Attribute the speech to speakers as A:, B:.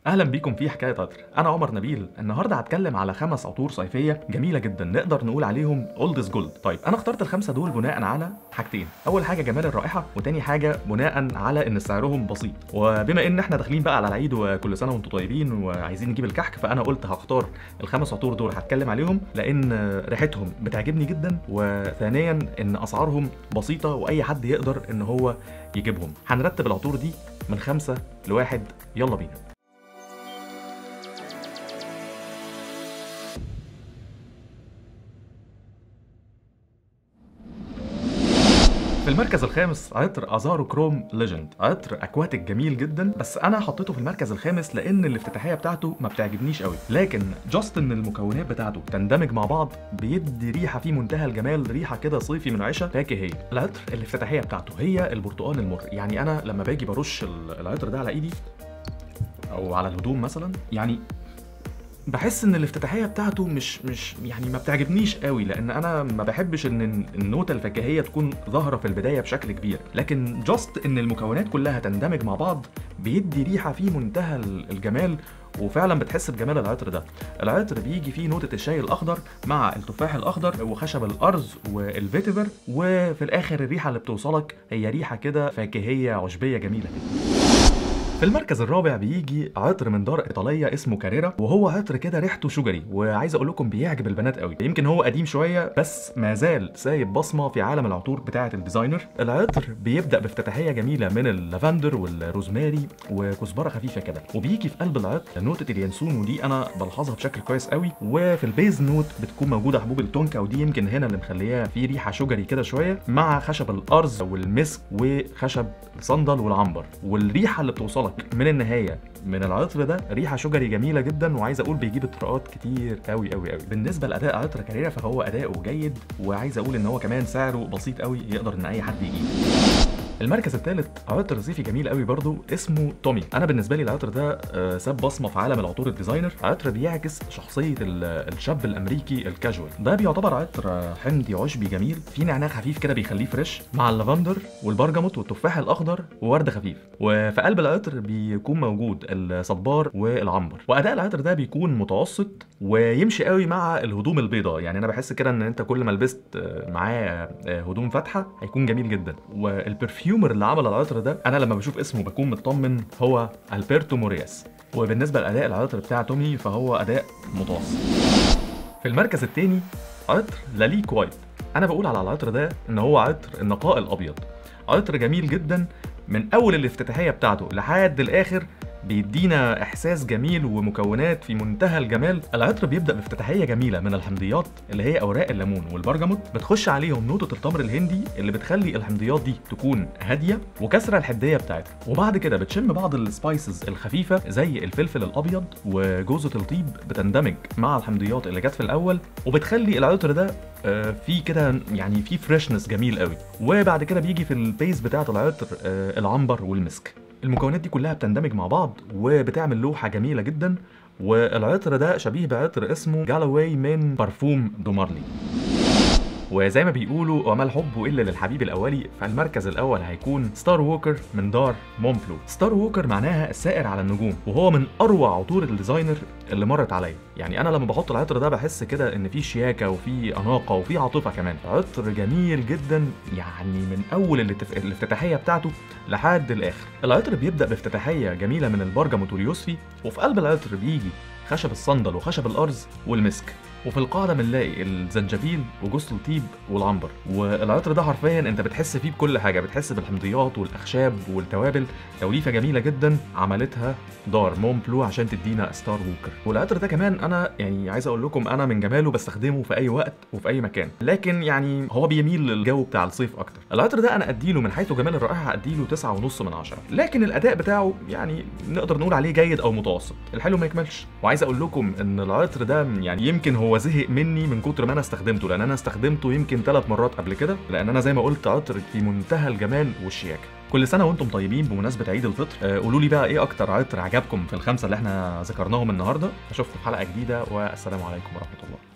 A: اهلا بيكم في حكايه عطر انا عمر نبيل النهارده هتكلم على خمس عطور صيفيه جميله جدا نقدر نقول عليهم اولد از جولد طيب انا اخترت الخمسه دول بناء على حاجتين اول حاجه جمال الرائحه وتاني حاجه بناء على ان سعرهم بسيط وبما ان احنا داخلين بقى على العيد وكل سنه وانتم طيبين وعايزين نجيب الكحك فانا قلت هختار الخمس عطور دول هتكلم عليهم لان ريحتهم بتعجبني جدا وثانيا ان اسعارهم بسيطه واي حد يقدر ان هو يجيبهم هنرتب العطور دي من خمسة لواحد يلا بينا في المركز الخامس عطر ازارو كروم ليجند عطر اكواتيك جميل جدا بس انا حطيته في المركز الخامس لان الافتتاحيه بتاعته ما بتعجبنيش قوي لكن جاست ان المكونات بتاعته تندمج مع بعض بيدي ريحه في منتهى الجمال ريحه كده صيفي منعشه فاكهيه العطر الافتتاحيه بتاعته هي البرتقال المر يعني انا لما باجي برش العطر ده على ايدي او على الهدوم مثلا يعني بحس ان الافتتاحيه بتاعته مش مش يعني ما بتعجبنيش قوي لان انا ما بحبش ان النوتة الفكاهيه تكون ظاهره في البدايه بشكل كبير لكن جاست ان المكونات كلها تندمج مع بعض بيدي ريحه في منتهى الجمال وفعلا بتحس بجمال العطر ده العطر بيجي فيه نوتة الشاي الاخضر مع التفاح الاخضر وخشب الارز والفيتيفر وفي الاخر الريحه اللي بتوصلك هي ريحه كده فاكهيه عشبيه جميله كده في المركز الرابع بيجي عطر من دار ايطاليه اسمه كاريرا وهو عطر كده ريحته شجري وعايز اقول لكم بيعجب البنات قوي يمكن هو قديم شويه بس ما زال سايب بصمه في عالم العطور بتاعه الديزاينر العطر بيبدا بافتتاحيه جميله من اللافندر والروزماري وكزبره خفيفه كده وبيجي في قلب العطر نوتة اليانسون ودي انا بلحظها بشكل كويس قوي وفي البيز نوت بتكون موجوده حبوب التونكا ودي يمكن هنا اللي مخليها في ريحه شجري كده شويه مع خشب الارز والمسك وخشب الصندل والعنبر والريحه اللي بتوصلك من النهايه من العطر ده ريحه شجري جميله جدا وعايز اقول بيجيب اطراءات كتير قوي قوي قوي بالنسبه لاداء عطر كاريرا فهو اداؤه جيد وعايز اقول ان هو كمان سعره بسيط قوي يقدر ان اي حد يجيبه المركز الثالث عطر صيفي جميل قوي برضو اسمه تومي انا بالنسبه لي العطر ده ساب بصمه في عالم العطور الديزاينر عطر بيعكس شخصيه الشاب الامريكي الكاجوال ده بيعتبر عطر حمضي عشبي جميل فيه نعناع خفيف كده بيخليه فريش مع اللافندر والبرجموت والتفاح الاخضر وورد خفيف وفي قلب العطر بيكون موجود الصبار والعنبر واداء العطر ده بيكون متوسط ويمشي قوي مع الهدوم البيضاء يعني انا بحس كده ان انت كل ما لبست معاه هدوم فاتحه هيكون جميل جدا والبرفيوم البرفيومر اللي عمل العطر ده انا لما بشوف اسمه بكون مطمن هو البرتو مورياس وبالنسبه لاداء العطر بتاع تومي فهو اداء متوسط في المركز الثاني عطر لاليك وايت انا بقول على العطر ده ان هو عطر النقاء الابيض عطر جميل جدا من اول الافتتاحيه بتاعته لحد الاخر بيدينا احساس جميل ومكونات في منتهى الجمال العطر بيبدا بافتتاحيه جميله من الحمضيات اللي هي اوراق الليمون والبرجموت بتخش عليهم نوتة التمر الهندي اللي بتخلي الحمضيات دي تكون هاديه وكسره الحديه بتاعتها وبعد كده بتشم بعض السبايسز الخفيفه زي الفلفل الابيض وجوزة الطيب بتندمج مع الحمضيات اللي جت في الاول وبتخلي العطر ده في كده يعني في فريشنس جميل قوي وبعد كده بيجي في البيز بتاعه العطر العنبر والمسك المكونات دي كلها بتندمج مع بعض وبتعمل لوحه جميله جدا والعطر ده شبيه بعطر اسمه جالواي من بارفوم دومارلي وزي ما بيقولوا وما الحب الا للحبيب الاولي فالمركز الاول هيكون ستار ووكر من دار مونبلو ستار ووكر معناها السائر على النجوم وهو من اروع عطور الديزاينر اللي مرت عليا يعني انا لما بحط العطر ده بحس كده ان في شياكه وفي اناقه وفي عاطفه كمان عطر جميل جدا يعني من اول الاتف... الافتتاحيه بتاعته لحد الاخر العطر بيبدا بافتتاحيه جميله من البرجموت واليوسفي وفي قلب العطر بيجي خشب الصندل وخشب الارز والمسك وفي القاعده بنلاقي الزنجبيل وجوز الطيب والعنبر والعطر ده حرفيا انت بتحس فيه بكل حاجه بتحس بالحمضيات والاخشاب والتوابل توليفه جميله جدا عملتها دار مون بلو عشان تدينا ستار ووكر والعطر ده كمان انا يعني عايز اقول لكم انا من جماله بستخدمه في اي وقت وفي اي مكان لكن يعني هو بيميل للجو بتاع الصيف اكتر العطر ده انا اديله من حيث جمال الرائحه اديله 9.5 من 10 لكن الاداء بتاعه يعني نقدر نقول عليه جيد او متوسط الحلو ما يكملش وعايز اقول لكم ان العطر ده يعني يمكن هو زهق مني من كتر ما انا استخدمته لان انا استخدمته يمكن ثلاث مرات قبل كده لان انا زي ما قلت عطر في منتهى الجمال والشياكه كل سنه وانتم طيبين بمناسبه عيد الفطر آه، قولوا لي بقى ايه اكتر عطر عجبكم في الخمسه اللي احنا ذكرناهم النهارده اشوفكم في حلقه جديده والسلام عليكم ورحمه الله